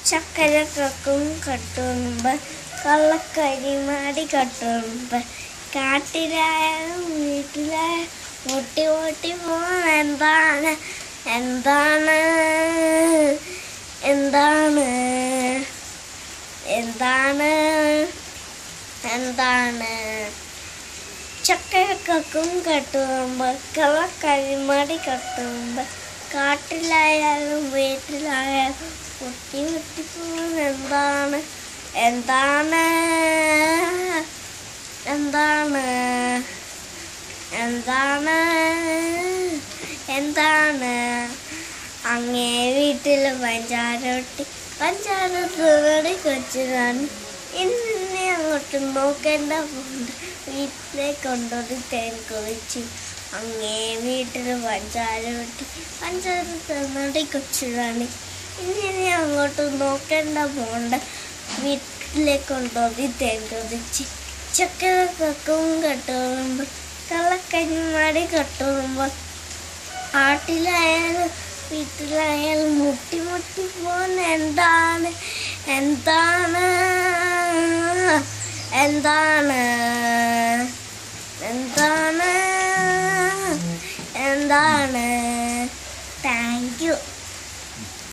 ചക്കരക്കും കട്ടുമ്പ് കള്ളക്കരിമാടി കട്ടുമ്പ് കാട്ടിലായാലും വീട്ടിലായാലും മുട്ടി മുട്ടി പോകാൻ എന്താണ് എന്താണ് എന്താണ് എന്താണ് എന്താണ് ചക്കരക്കും കട്ടുമ്പ് കള്ളക്കരിമാടി കട്ടുമ്പ് കാട്ടിലായാലും വീട്ടിലായാലും മുട്ടി മുട്ടി പോകാൻ എന്താണ് എന്താണ് എന്താണ് എന്താണ് എന്താണ് അങ്ങേ വീട്ടിൽ പഞ്ചാരൊട്ടി പഞ്ചാര തിന്നടി കൊച്ചിനാണ് ഇന്നെ അങ്ങോട്ട് നോക്കേണ്ട പോണ്ട് വീട്ടിലെ കൊണ്ടൊരു തേൻ കുറിച്ചു അങ്ങേ വീട്ടിൽ പഞ്ചാര വെട്ടി പഞ്ചാര തിന്നടി കൊച്ചിനാണ് ഇന്നെ അങ്ങോട്ട് നോക്കേണ്ട പോണ്ട വീട്ടിലെ കൊണ്ടൊരു തേൻ കുറിച്ച് ചക്കര കക്കും കട്ടുമ്പോൾ കള്ളക്കഞ്ഞിമാടി കട്ടുമ്പോൾ ആട്ടിലായാലും വീട്ടിലായാലും മുട്ടി മുട്ടി പോകുന്ന എന്താണ് എന്താണ് എന്താണ്